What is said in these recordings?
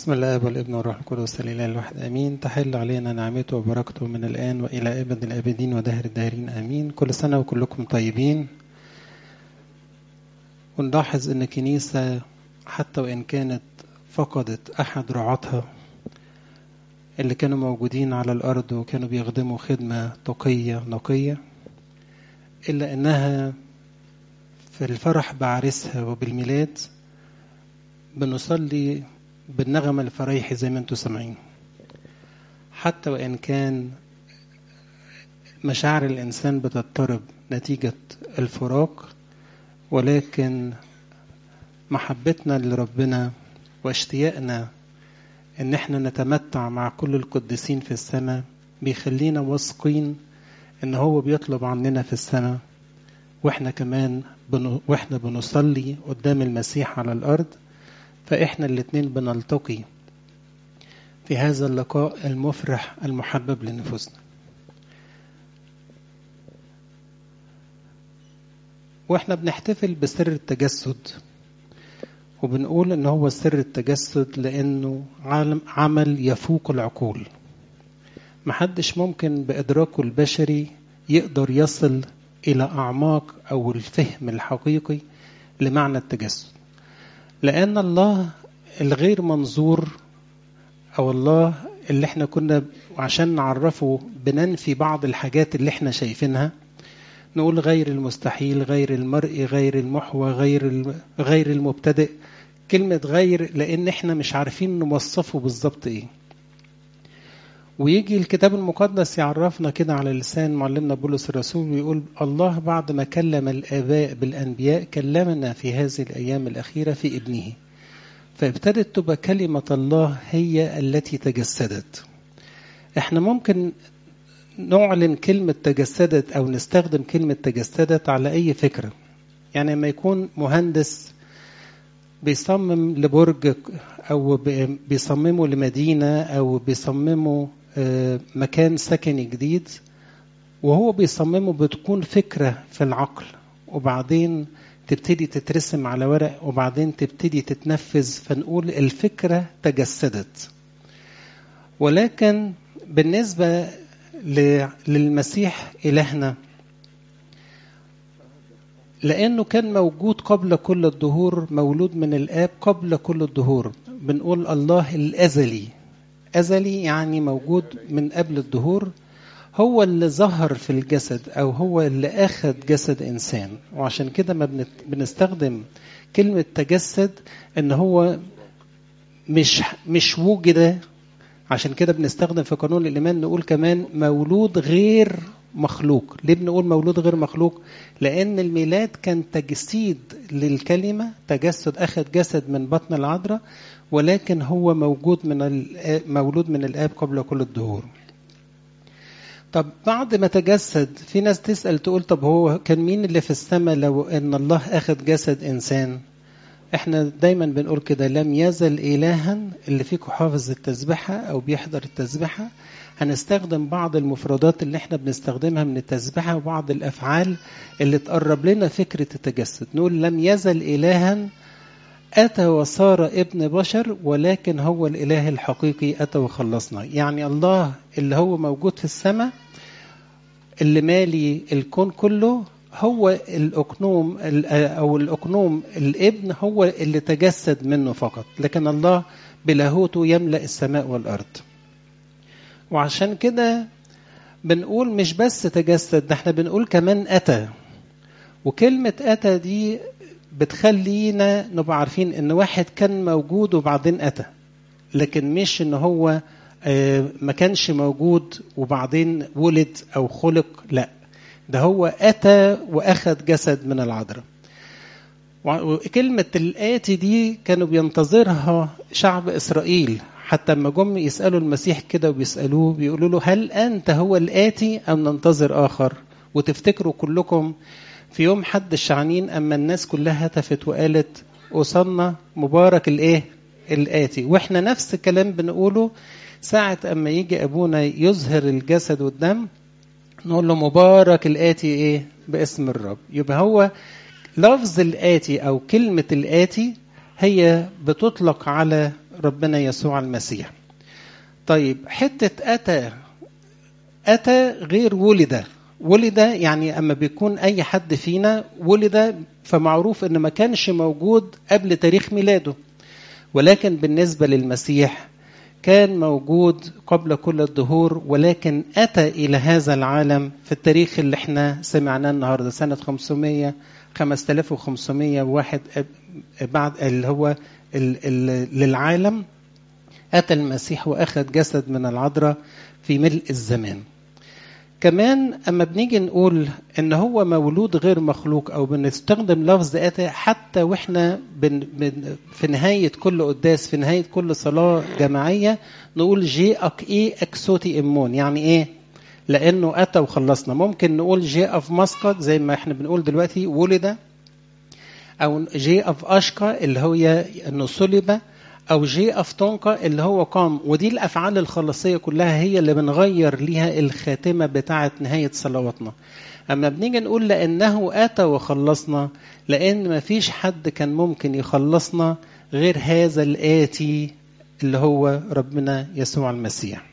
بسم الله والابن والروح القدس الاله الواحد امين تحل علينا نعمته وبركته من الان والى ابد الابدين ودهر الداهرين امين كل سنه وكلكم طيبين ونلاحظ ان الكنيسه حتى وان كانت فقدت احد رعاتها اللي كانوا موجودين على الارض وكانوا بيخدموا خدمه تقيه نقيه الا انها في الفرح بعرسها وبالميلاد بنصلي بالنغمة الفريحي زي ما انتم سامعين حتى وإن كان مشاعر الإنسان بتضطرب نتيجة الفراق ولكن محبتنا لربنا واشتياقنا إن احنا نتمتع مع كل القديسين في السماء بيخلينا واثقين إن هو بيطلب عننا في السماء واحنا كمان بن... واحنا بنصلي قدام المسيح على الأرض فإحنا الاتنين بنلتقي في هذا اللقاء المفرح المحبب لنفوسنا واحنا بنحتفل بسر التجسد وبنقول ان هو سر التجسد لانه عمل يفوق العقول محدش ممكن بادراكه البشري يقدر يصل الى اعماق او الفهم الحقيقي لمعنى التجسد لأن الله الغير منظور أو الله اللي احنا كنا عشان نعرفه بننفي بعض الحاجات اللي احنا شايفينها نقول غير المستحيل غير المرئي غير المحوى غير غير المبتدئ كلمة غير لأن احنا مش عارفين نوصفه بالظبط ايه ويجي الكتاب المقدس يعرفنا كده على لسان معلمنا بولس الرسول ويقول الله بعد ما كلم الآباء بالأنبياء كلمنا في هذه الأيام الأخيرة في ابنه فابتدت تبقى كلمة الله هي التي تجسدت احنا ممكن نعلن كلمة تجسدت أو نستخدم كلمة تجسدت على أي فكرة يعني لما يكون مهندس بيصمم لبرج أو بيصممه لمدينة أو بيصممه مكان سكني جديد وهو بيصممه بتكون فكرة في العقل وبعدين تبتدي تترسم على ورق وبعدين تبتدي تتنفذ فنقول الفكرة تجسدت ولكن بالنسبة للمسيح إلهنا لأنه كان موجود قبل كل الدهور مولود من الآب قبل كل الدهور بنقول الله الأزلي أزلي يعني موجود من قبل الدهور هو اللي ظهر في الجسد أو هو اللي أخذ جسد إنسان وعشان كده ما بنستخدم كلمة تجسد إن هو مش مش وجد عشان كده بنستخدم في قانون الإيمان نقول كمان مولود غير مخلوق ليه بنقول مولود غير مخلوق لأن الميلاد كان تجسيد للكلمة تجسد أخذ جسد من بطن العذراء ولكن هو موجود من مولود من الآب قبل كل الدهور طب بعد ما تجسد في ناس تسأل تقول طب هو كان مين اللي في السماء لو ان الله اخذ جسد انسان احنا دايما بنقول كده لم يزل الها اللي فيكم حافظ التسبحة او بيحضر التسبحة هنستخدم بعض المفردات اللي احنا بنستخدمها من التسبحة وبعض الافعال اللي تقرب لنا فكرة التجسد نقول لم يزل الها أتى وصار ابن بشر ولكن هو الإله الحقيقي أتى وخلصنا يعني الله اللي هو موجود في السماء اللي مالي الكون كله هو الأقنوم أو الأقنوم الابن هو اللي تجسد منه فقط لكن الله بلاهوته يملأ السماء والأرض وعشان كده بنقول مش بس تجسد ده احنا بنقول كمان أتى وكلمة أتى دي بتخلينا نبقى عارفين ان واحد كان موجود وبعدين اتى لكن مش ان هو ما كانش موجود وبعدين ولد او خلق لا ده هو اتى واخذ جسد من العذراء وكلمة الآتي دي كانوا بينتظرها شعب إسرائيل حتى لما جم يسألوا المسيح كده وبيسألوه بيقولوا له هل أنت هو الآتي أم ننتظر آخر وتفتكروا كلكم في يوم حد الشعنين أما الناس كلها هتفت وقالت أوصلنا مبارك الإيه الآتي وإحنا نفس الكلام بنقوله ساعة أما يجي أبونا يظهر الجسد والدم نقول له مبارك الآتي إيه باسم الرب يبقى هو لفظ الآتي أو كلمة الآتي هي بتطلق على ربنا يسوع المسيح طيب حتة أتى أتى غير ولد ولد يعني أما بيكون أي حد فينا ولد فمعروف إن ما كانش موجود قبل تاريخ ميلاده ولكن بالنسبة للمسيح كان موجود قبل كل الدهور ولكن أتى إلى هذا العالم في التاريخ اللي احنا سمعناه النهاردة سنة 500 5501 بعد اللي هو ال ال للعالم أتى المسيح وأخذ جسد من العذراء في ملء الزمان كمان أما بنيجي نقول إن هو مولود غير مخلوق أو بنستخدم لفظ أتى حتى وإحنا بن بن في نهاية كل قداس في نهاية كل صلاة جماعية نقول جي أك إي أكسوتي إمون يعني إيه؟ لأنه أتى وخلصنا ممكن نقول جي أف مسقط زي ما إحنا بنقول دلوقتي ولد أو جي أف أشقى اللي هي إنه صلب أو جي أفتونكا اللي هو قام ودي الأفعال الخلاصية كلها هي اللي بنغير ليها الخاتمة بتاعة نهاية صلواتنا أما بنيجي نقول لأنه أتى وخلصنا لأن ما فيش حد كان ممكن يخلصنا غير هذا الآتي اللي هو ربنا يسوع المسيح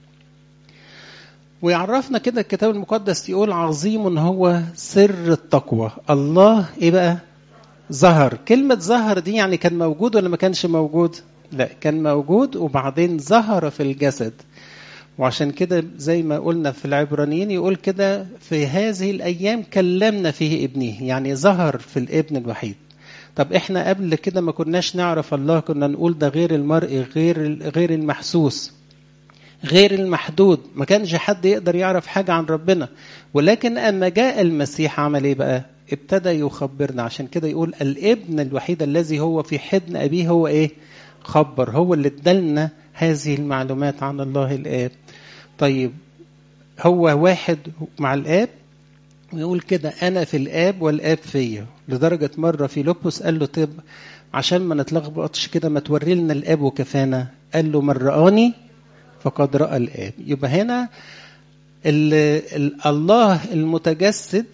ويعرفنا كده الكتاب المقدس يقول عظيم هو سر التقوى الله ايه بقى ظهر كلمة ظهر دي يعني كان موجود ولا ما كانش موجود لا كان موجود وبعدين ظهر في الجسد وعشان كده زي ما قلنا في العبرانيين يقول كده في هذه الأيام كلمنا فيه ابنه يعني ظهر في الابن الوحيد طب احنا قبل كده ما كناش نعرف الله كنا نقول ده غير المرئي غير غير المحسوس غير المحدود ما كانش حد يقدر يعرف حاجة عن ربنا ولكن أما جاء المسيح عمل إيه بقى ابتدى يخبرنا عشان كده يقول الابن الوحيد الذي هو في حضن أبيه هو إيه خبر هو اللي ادالنا هذه المعلومات عن الله الآب طيب هو واحد مع الآب ويقول كده أنا في الآب والآب فيا لدرجة مرة في لوبوس قال له طب عشان ما نتلخبطش كده ما توري لنا الآب وكفانا قال له من رآني فقد رأى الآب يبقى هنا ال ال الله المتجسد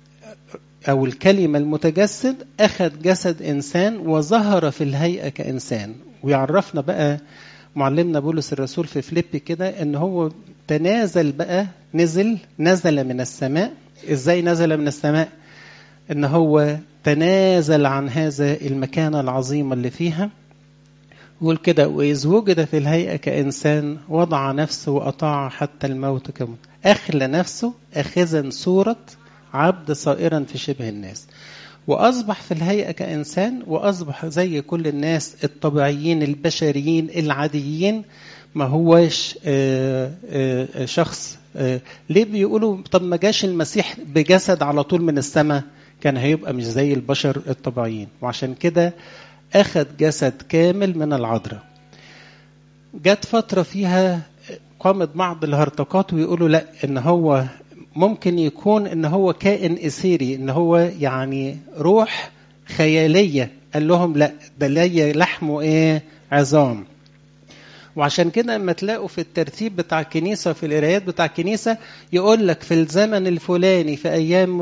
أو الكلمة المتجسد أخذ جسد إنسان وظهر في الهيئة كإنسان ويعرفنا بقى معلمنا بولس الرسول في فليبي كده ان هو تنازل بقى نزل نزل من السماء ازاي نزل من السماء ان هو تنازل عن هذا المكانة العظيمة اللي فيها يقول كده وإذ وجد في الهيئة كإنسان وضع نفسه وأطاع حتى الموت كموت أخلى نفسه أخذا صورة عبد صائرا في شبه الناس وأصبح في الهيئة كإنسان وأصبح زي كل الناس الطبيعيين البشريين العاديين ما هوش شخص ليه بيقولوا طب ما جاش المسيح بجسد على طول من السماء كان هيبقى مش زي البشر الطبيعيين وعشان كده أخذ جسد كامل من العذراء جت فترة فيها قامت بعض الهرطقات ويقولوا لا ان هو ممكن يكون ان هو كائن اثيري ان هو يعني روح خياليه قال لهم لا ده لي لحمه ايه عظام وعشان كده اما تلاقوا في الترتيب بتاع الكنيسه في القرايات بتاع الكنيسه يقول لك في الزمن الفلاني في ايام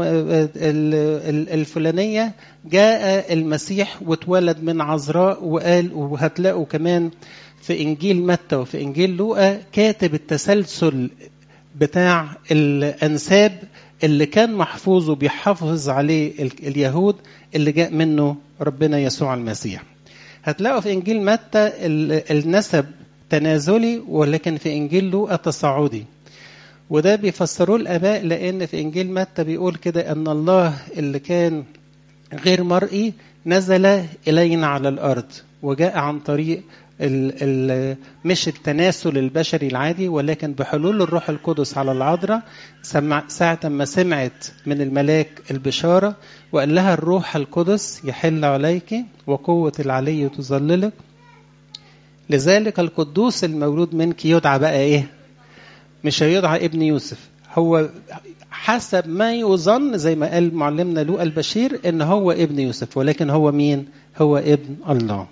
الفلانيه جاء المسيح واتولد من عذراء وقال وهتلاقوا كمان في انجيل متى وفي انجيل لوقا كاتب التسلسل بتاع الانساب اللي كان محفوظ وبيحافظ عليه اليهود اللي جاء منه ربنا يسوع المسيح هتلاقوا في انجيل متى النسب تنازلي ولكن في انجيل لوقا تصاعدي وده بيفسروه الاباء لان في انجيل متى بيقول كده ان الله اللي كان غير مرئي نزل الينا على الارض وجاء عن طريق ال ال مش التناسل البشري العادي ولكن بحلول الروح القدس على العذراء ساعة ما سمعت من الملاك البشارة وقال لها الروح القدس يحل عليك وقوة العلي تظللك لذلك القدوس المولود منك يدعى بقى ايه مش هيدعى ابن يوسف هو حسب ما يظن زي ما قال معلمنا لوقا البشير ان هو ابن يوسف ولكن هو مين هو ابن الله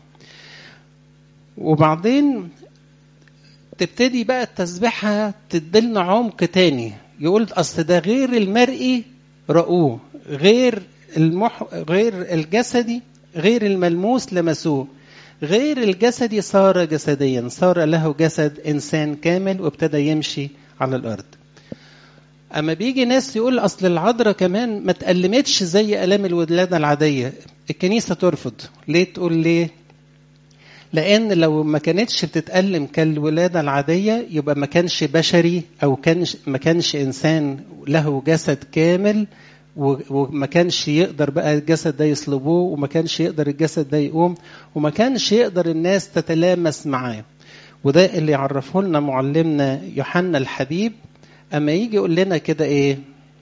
وبعدين تبتدي بقى التسبيحة تدلنا عمق تاني يقول أصل ده غير المرئي رأوه غير المح... غير الجسدي غير الملموس لمسوه غير الجسدي صار جسديا صار له جسد إنسان كامل وابتدى يمشي على الأرض أما بيجي ناس يقول أصل العذراء كمان ما تألمتش زي آلام الولادة العادية الكنيسة ترفض ليه تقول ليه لأن لو ما كانتش بتتألم كالولادة العادية يبقى ما كانش بشري أو كانش ما كانش إنسان له جسد كامل وما كانش يقدر بقى الجسد ده يصلبوه وما كانش يقدر الجسد ده يقوم وما كانش يقدر الناس تتلامس معاه وده اللي يعرفه لنا معلمنا يوحنا الحبيب اما يجي يقول لنا كده ايه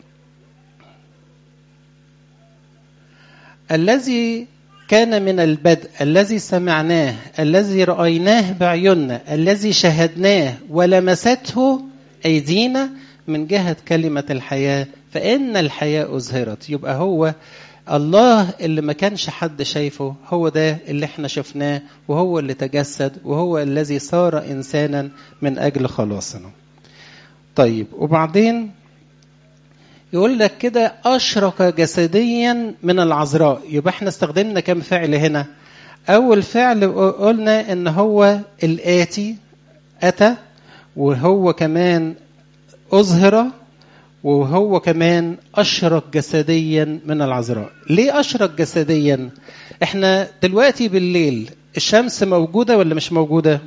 الذي كان من البدء الذي سمعناه الذي رايناه بعيوننا الذي شهدناه ولمسته ايدينا من جهه كلمه الحياه فان الحياه اظهرت يبقى هو الله اللي ما كانش حد شايفه هو ده اللي احنا شفناه وهو اللي تجسد وهو الذي صار انسانا من اجل خلاصنا طيب وبعدين يقول لك كده أشرق جسديا من العذراء يبقى احنا استخدمنا كم فعل هنا أول فعل قلنا إن هو الآتي أتى وهو كمان أظهر وهو كمان أشرق جسديا من العذراء ليه أشرق جسديا احنا دلوقتي بالليل الشمس موجودة ولا مش موجودة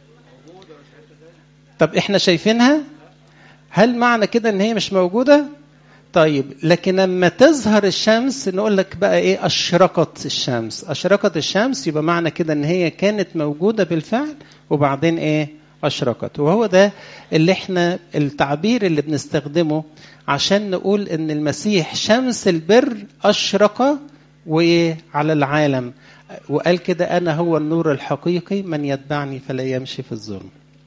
طب احنا شايفينها هل معنى كده ان هي مش موجوده طيب لكن لما تظهر الشمس نقول لك بقى ايه اشرقت الشمس اشرقت الشمس يبقى معنى كده ان هي كانت موجوده بالفعل وبعدين ايه اشرقت وهو ده اللي احنا التعبير اللي بنستخدمه عشان نقول ان المسيح شمس البر اشرق وعلى العالم وقال كده انا هو النور الحقيقي من يتبعني فلا يمشي في الظلم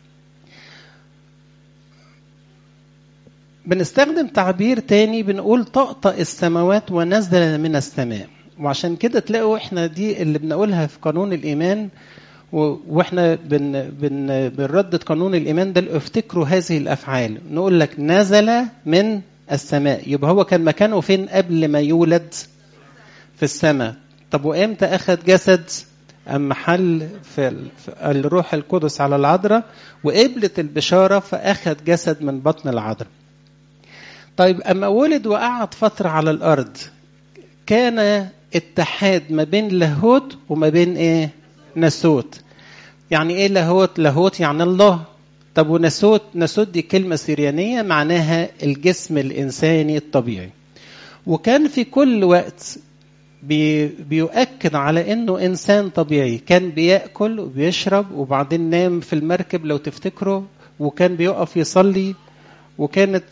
بنستخدم تعبير تاني بنقول طأطأ السماوات ونزل من السماء وعشان كده تلاقوا احنا دي اللي بنقولها في قانون الإيمان واحنا بن بن بنردد قانون الإيمان ده افتكروا هذه الأفعال نقول لك نزل من السماء يبقى هو كان مكانه فين قبل ما يولد في السماء طب وامتى أخذ جسد أما حل في الروح القدس على العذراء وقبلت البشارة فأخذ جسد من بطن العذراء طيب أما ولد وقعد فترة على الأرض كان اتحاد ما بين لاهوت وما بين إيه؟ ناسوت. يعني إيه لاهوت؟ لاهوت يعني الله. طب وناسوت؟ ناسوت دي كلمة سريانية معناها الجسم الإنساني الطبيعي. وكان في كل وقت بي بيؤكد على انه انسان طبيعي كان بياكل وبيشرب وبعدين نام في المركب لو تفتكروا وكان بيقف يصلي وكانت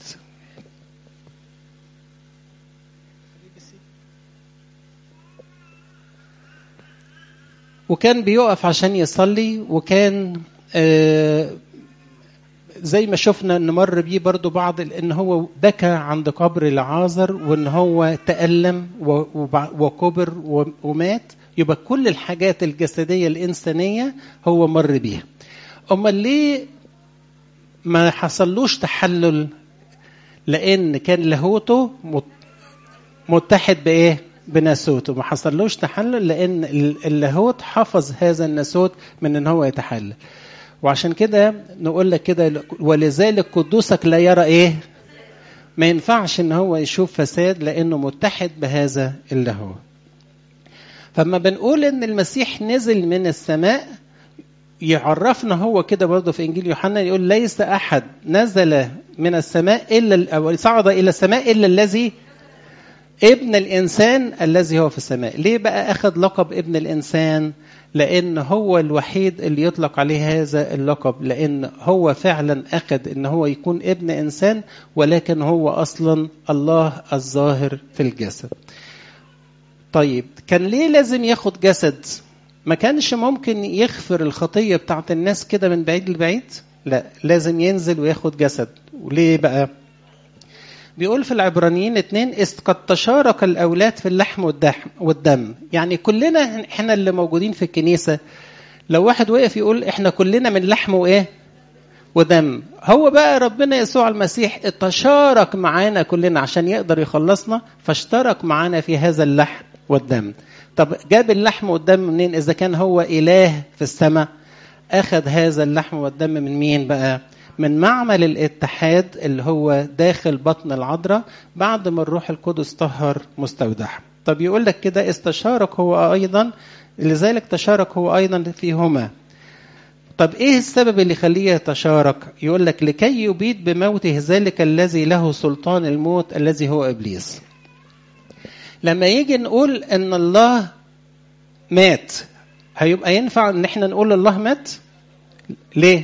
وكان بيقف عشان يصلي وكان آه زي ما شفنا ان مر بيه برضو بعض ان هو بكى عند قبر لعازر وان هو تألم وكبر ومات يبقى كل الحاجات الجسدية الإنسانية هو مر بيها أمال ليه ما حصلوش تحلل لأن كان لاهوته متحد بإيه؟ بناسوت وما حصلوش تحلل لان اللاهوت حفظ هذا الناسوت من ان هو يتحلل وعشان كده نقول لك كده ولذلك قدوسك لا يرى ايه ما ينفعش ان هو يشوف فساد لانه متحد بهذا اللاهوت فما بنقول ان المسيح نزل من السماء يعرفنا هو كده برضه في انجيل يوحنا يقول ليس احد نزل من السماء الا او صعد الى السماء الا الذي ابن الانسان الذي هو في السماء ليه بقى اخذ لقب ابن الانسان لان هو الوحيد اللي يطلق عليه هذا اللقب لان هو فعلا اخذ ان هو يكون ابن انسان ولكن هو اصلا الله الظاهر في الجسد طيب كان ليه لازم ياخد جسد ما كانش ممكن يغفر الخطيه بتاعت الناس كده من بعيد لبعيد لا لازم ينزل وياخد جسد وليه بقى بيقول في العبرانيين اتنين إذ قد تشارك الأولاد في اللحم والدم يعني كلنا احنا اللي موجودين في الكنيسة لو واحد وقف يقول احنا كلنا من لحم وايه ودم هو بقى ربنا يسوع المسيح تشارك معانا كلنا عشان يقدر يخلصنا فاشترك معانا في هذا اللحم والدم طب جاب اللحم والدم منين اذا كان هو اله في السماء اخذ هذا اللحم والدم من مين بقى من معمل الاتحاد اللي هو داخل بطن العذراء بعد ما الروح القدس طهر مستودعها طب يقول لك كده استشارك هو ايضا لذلك تشارك هو ايضا فيهما طب ايه السبب اللي يخليه يتشارك يقول لك لكي يبيد بموته ذلك الذي له سلطان الموت الذي هو ابليس لما يجي نقول ان الله مات هيبقى ينفع ان احنا نقول الله مات ليه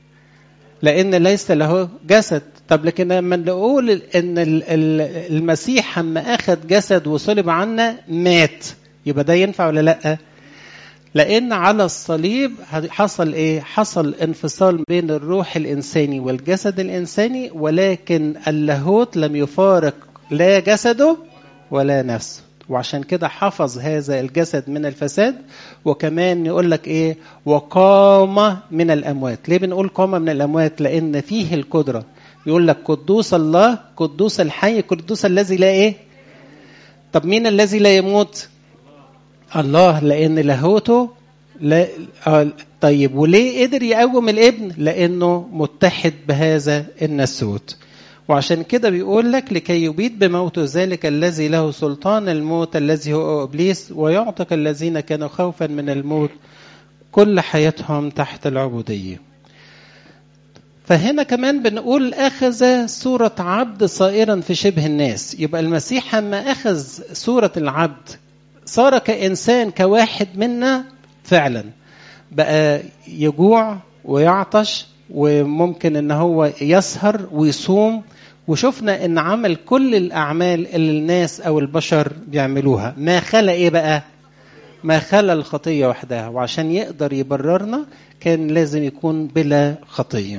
لان ليس له جسد طب لكن لما نقول ان المسيح لما اخذ جسد وصلب عنا مات يبقى ده ينفع ولا لا لان على الصليب حصل ايه حصل انفصال بين الروح الانساني والجسد الانساني ولكن اللاهوت لم يفارق لا جسده ولا نفسه وعشان كده حفظ هذا الجسد من الفساد وكمان يقول لك ايه وقام من الاموات ليه بنقول قام من الاموات لان فيه القدره يقول لك قدوس الله قدوس الحي قدوس الذي لا ايه طب مين الذي لا يموت الله لان لاهوته لا آه طيب وليه قدر يقوم الابن لانه متحد بهذا الناسوت وعشان كده بيقول لك لكي يبيد بموته ذلك الذي له سلطان الموت الذي هو ابليس ويعتق الذين كانوا خوفا من الموت كل حياتهم تحت العبوديه فهنا كمان بنقول اخذ صوره عبد صائرا في شبه الناس يبقى المسيح لما اخذ صوره العبد صار كانسان كواحد منا فعلا بقى يجوع ويعطش وممكن ان هو يسهر ويصوم وشفنا ان عمل كل الاعمال اللي الناس او البشر بيعملوها ما خلى ايه بقى ما خلى الخطيه وحدها وعشان يقدر يبررنا كان لازم يكون بلا خطيه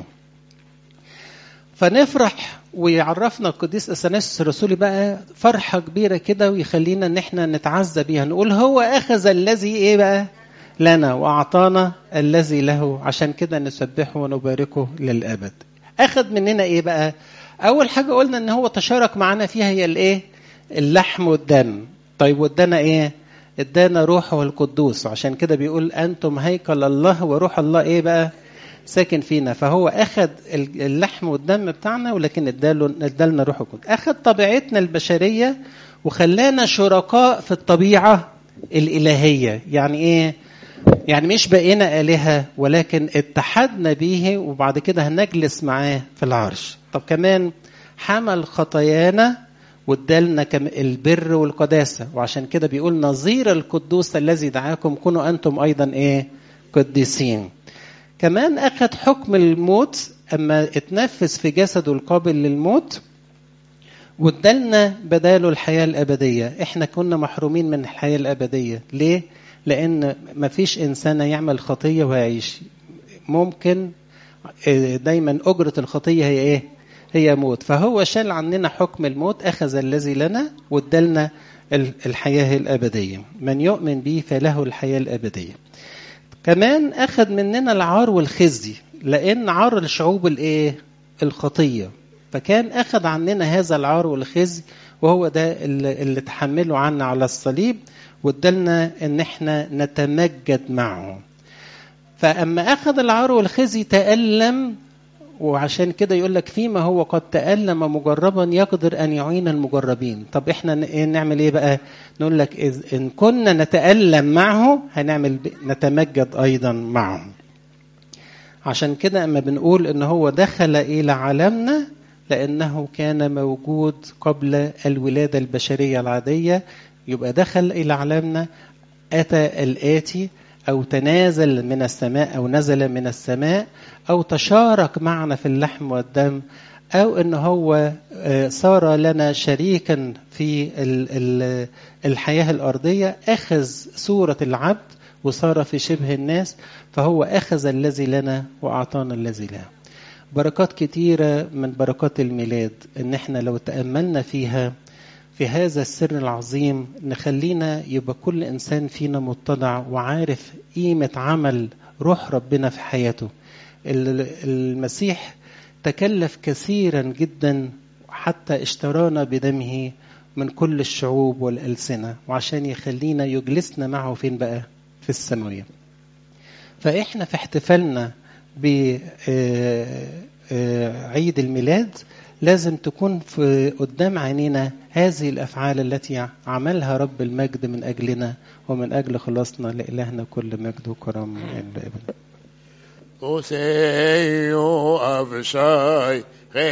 فنفرح ويعرفنا القديس اثناسيوس الرسولي بقى فرحه كبيره كده ويخلينا ان احنا نتعزى بيها نقول هو اخذ الذي ايه بقى لنا واعطانا الذي له عشان كده نسبحه ونباركه للابد اخذ مننا ايه بقى اول حاجه قلنا ان هو تشارك معانا فيها هي الايه اللحم والدم طيب وادانا ايه ادانا روحه القدوس عشان كده بيقول انتم هيكل الله وروح الله ايه بقى ساكن فينا فهو اخذ اللحم والدم بتاعنا ولكن اداله ادالنا روح القدس اخذ طبيعتنا البشريه وخلانا شركاء في الطبيعه الالهيه يعني ايه يعني مش بقينا آلهة ولكن اتحدنا به وبعد كده هنجلس معاه في العرش طب كمان حمل خطايانا وادالنا البر والقداسة وعشان كده بيقول نظير القدوس الذي دعاكم كونوا أنتم أيضا إيه قديسين كمان أخذ حكم الموت أما اتنفس في جسده القابل للموت وادالنا بداله الحياة الأبدية احنا كنا محرومين من الحياة الأبدية ليه؟ لان ما فيش انسان يعمل خطيه ويعيش ممكن دايما اجره الخطيه هي ايه هي موت فهو شال عننا حكم الموت اخذ الذي لنا وادالنا الحياه الابديه من يؤمن به فله الحياه الابديه كمان اخذ مننا العار والخزي لان عار الشعوب الايه الخطيه فكان اخذ عننا هذا العار والخزي وهو ده اللي, اللي تحمله عنا على الصليب وادالنا ان احنا نتمجد معه فاما اخذ العار والخزي تالم وعشان كده يقول لك فيما هو قد تالم مجربا يقدر ان يعين المجربين طب احنا نعمل ايه بقى نقول لك إذ ان كنا نتالم معه هنعمل نتمجد ايضا معه عشان كده اما بنقول ان هو دخل الى عالمنا لانه كان موجود قبل الولاده البشريه العاديه يبقى دخل إلى عالمنا أتى الآتي أو تنازل من السماء أو نزل من السماء أو تشارك معنا في اللحم والدم أو أن هو صار لنا شريكا في الحياة الأرضية أخذ صورة العبد وصار في شبه الناس فهو أخذ الذي لنا وأعطانا الذي له بركات كتيرة من بركات الميلاد إن احنا لو تأملنا فيها في هذا السر العظيم نخلينا يبقى كل انسان فينا متضع وعارف قيمه عمل روح ربنا في حياته المسيح تكلف كثيرا جدا حتى اشترانا بدمه من كل الشعوب والألسنة وعشان يخلينا يجلسنا معه فين بقى في السماوية فإحنا في احتفالنا بعيد الميلاد لازم تكون في قدام عينينا هذه الأفعال التي عملها رب المجد من أجلنا ومن أجل خلاصنا لإلهنا كل مجد وكرم الابن Då säger jag av sig